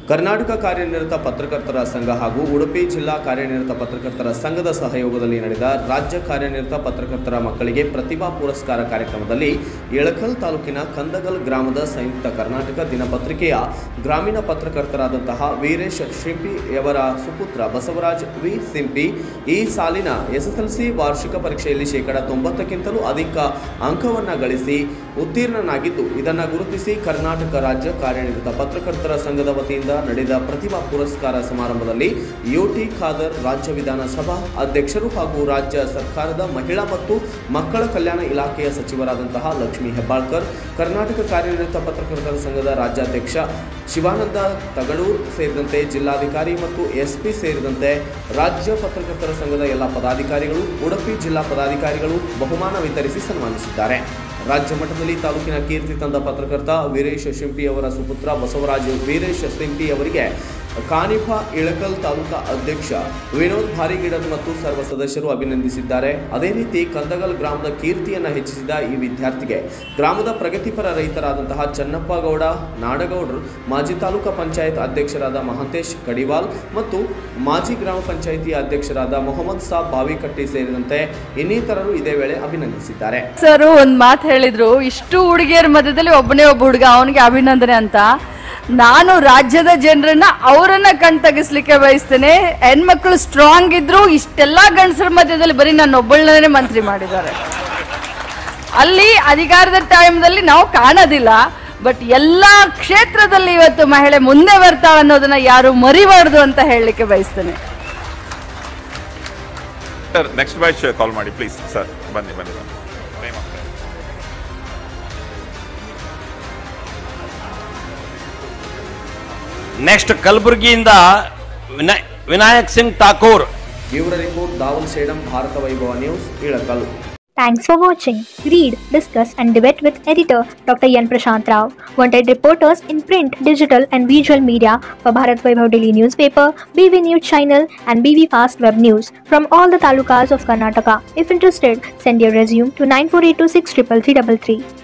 ಕರ್ನಾಟಕ ಕಾರ್ಯನಿರತ ಪತ್ರಕರ್ತರ ಸಂಘ ಹಾಗೂ ಉಡುಪಿ ಜಿಲ್ಲಾ ಕಾರ್ಯನಿರತ ಪತ್ರಕರ್ತರ ಸಂಘದ ಸಹಯೋಗದಲ್ಲಿ ನಡೆದ ರಾಜ್ಯ ಕಾರ್ಯನಿರತ ಪತ್ರಕರ್ತರ ಮಕ್ಕಳಿಗೆ ಪ್ರತಿಭಾ ಪುರಸ್ಕಾರ ಕಾರ್ಯಕ್ರಮದಲ್ಲಿ ಎಳಕಲ್ ತಾಲೂಕಿನ ಕಂದಗಲ್ ಗ್ರಾಮದ ಸಂಯುಕ್ತ ಕರ್ನಾಟಕ ದಿನಪತ್ರಿಕೆಯ ಗ್ರಾಮೀಣ ಪತ್ರಕರ್ತರಾದಂತಹ ವೀರೇಶ್ ಶಿಂಪಿಯವರ ಸುಪುತ್ರ ಬಸವರಾಜ್ ವಿ ಸಿಂಪಿ ಈ ಸಾಲಿನ ಎಸ್ಎಸ್ಎಲ್ಸಿ ವಾರ್ಷಿಕ ಪರೀಕ್ಷೆಯಲ್ಲಿ ಶೇಕಡ ತೊಂಬತ್ತಕ್ಕಿಂತಲೂ ಅಧಿಕ ಅಂಕವನ್ನು ಗಳಿಸಿ ಉತ್ತೀರ್ಣನಾಗಿದ್ದು ಇದನ್ನು ಗುರುತಿಸಿ ಕರ್ನಾಟಕ ರಾಜ್ಯ ಕಾರ್ಯನಿರತ ಪತ್ರಕರ್ತರ ಸಂಘದ ವತಿಯಿಂದ ನಡೆದ ಪ್ರತಿಭಾ ಪುರಸ್ಕಾರ ಸಮಾರಂಭದಲ್ಲಿ ಯುಟಿ ಖಾದರ್ ರಾಜ್ಯ ವಿಧಾನಸಭಾ ಅಧ್ಯಕ್ಷರು ಹಾಗೂ ರಾಜ್ಯ ಸರ್ಕಾರದ ಮಹಿಳಾ ಮತ್ತು ಮಕ್ಕಳ ಕಲ್ಯಾಣ ಇಲಾಖೆಯ ಸಚಿವರಾದಂತಹ ಲಕ್ಷ್ಮೀ ಹೆಬ್ಬಾಳ್ಕರ್ ಕರ್ನಾಟಕ ಕಾರ್ಯನಿರತ ಪತ್ರಕರ್ತರ ಸಂಘದ ರಾಜ್ಯಾಧ್ಯಕ್ಷ ಶಿವಾನಂದ ತಗಳೂರ್ ಸೇರಿದಂತೆ ಜಿಲ್ಲಾಧಿಕಾರಿ ಮತ್ತು ಎಸ್ಪಿ ಸೇರಿದಂತೆ ರಾಜ್ಯ ಪತ್ರಕರ್ತರ ಸಂಘದ ಎಲ್ಲ ಪದಾಧಿಕಾರಿಗಳು ಉಡುಪಿ ಜಿಲ್ಲಾ ಪದಾಧಿಕಾರಿಗಳು ಬಹುಮಾನ ವಿತರಿಸಿ ಸನ್ಮಾನಿಸಿದ್ದಾರೆ ರಾಜ್ಯ ಮಟ್ಟದಲ್ಲಿ ತಾಲೂಕಿನ ಕೀರ್ತಿ ತಂದ ಪತ್ರಕರ್ತ ವೀರೇಶ್ ಶಿಂಪಿ ಅವರ ಸುಪುತ್ರ ಬಸವರಾಜ್ ವೀರೇಶ್ ಸಿಂಪಿ ಅವರಿಗೆ ಕಾನಿಫ ಇಳಕಲ್ ತಾಲೂಕಾ ಅಧ್ಯಕ್ಷ ವಿನೋದ್ ಭಾರಿಗಿಡದ್ ಮತ್ತು ಸರ್ವ ಸದಸ್ಯರು ಅಭಿನಂದಿಸಿದ್ದಾರೆ ಅದೇ ರೀತಿ ಕಂದಗಲ್ ಗ್ರಾಮದ ಕೀರ್ತಿಯನ್ನು ಹೆಚ್ಚಿಸಿದ ಈ ವಿದ್ಯಾರ್ಥಿಗೆ ಗ್ರಾಮದ ಪ್ರಗತಿಪರ ರೈತರಾದಂತಹ ಚನ್ನಪ್ಪ ಗೌಡ ನಾಡಗೌಡರು ಮಾಜಿ ತಾಲೂಕಾ ಪಂಚಾಯತ್ ಅಧ್ಯಕ್ಷರಾದ ಮಹಂತೇಶ್ ಕಡಿವಾಲ್ ಮತ್ತು ಮಾಜಿ ಗ್ರಾಮ ಪಂಚಾಯಿತಿ ಅಧ್ಯಕ್ಷರಾದ ಮೊಹಮ್ಮದ್ ಸಾಬ್ ಬಾವಿಕಟ್ಟಿ ಸೇರಿದಂತೆ ಇನ್ನಿತರರು ಇದೇ ವೇಳೆ ಅಭಿನಂದಿಸಿದ್ದಾರೆ ಸರ್ ಒಂದ್ ಮಾತು ಹೇಳಿದ್ರು ಇಷ್ಟು ಹುಡುಗಿಯರ ಮಧ್ಯದಲ್ಲಿ ಒಬ್ಬನೇ ಒಬ್ಬ ಹುಡುಗ ಅವನಿಗೆ ಅಭಿನಂದನೆ ಅಂತ ನಾನು ರಾಜ್ಯದ ಜನರನ್ನ ಅವರನ್ನ ಕಣ್ತಗಿಸ್ಲಿಕ್ಕೆ ಬಯಸ್ತೇನೆ ಹೆಣ್ಮಕ್ಳು ಸ್ಟ್ರಾಂಗ್ ಇದ್ರು ಇಷ್ಟೆಲ್ಲ ಗಂಡಸರ ಮಧ್ಯದಲ್ಲಿ ಬರೀ ನಾನು ಒಬ್ಬಳನ್ನೇ ಮಂತ್ರಿ ಮಾಡಿದ್ದಾರೆ ಅಲ್ಲಿ ಅಧಿಕಾರದ ಟೈಮ್ದಲ್ಲಿ ನಾವು ಕಾಣೋದಿಲ್ಲ ಬಟ್ ಎಲ್ಲ ಕ್ಷೇತ್ರದಲ್ಲಿ ಇವತ್ತು ಮಹಿಳೆ ಮುಂದೆ ಬರ್ತಾಳೆ ಅನ್ನೋದನ್ನ ಯಾರು ಮರಿಬಾರ್ದು ಅಂತ ಹೇಳಲಿಕ್ಕೆ ಬಯಸ್ತೇನೆ ಸರ್ ನೆಕ್ಸ್ಟ್ ಬ್ಯಾಚ್ ಕಾಲ್ ಮಾಡಿ ಪ್ಲೀಸ್ ಸರ್ ಬನ್ನಿ ಬನ್ನಿ ಬನ್ನಿ Time ಆಗ್ತಾ ಇದೆ. ನೆಕ್ಸ್ಟ್ ಕಲಬುರಗಿಯಿಂದ ವಿನಾಯ್ ವಿನಾಯಕ್ ಸಿಂಗ್ ಠಾಕೂರ್ ಇವರ report Dawal Sedam Bharat Vaibhav news Ilkal Thanks for watching. Read, discuss, and debate with editor Dr. Yan Prashant Rao. Wanted reporters in print, digital, and visual media for Bharat Vaibhav Daily newspaper, BV News channel, and BV Fast Web News from all the talukas of Karnataka. If interested, send your resume to 9482633333.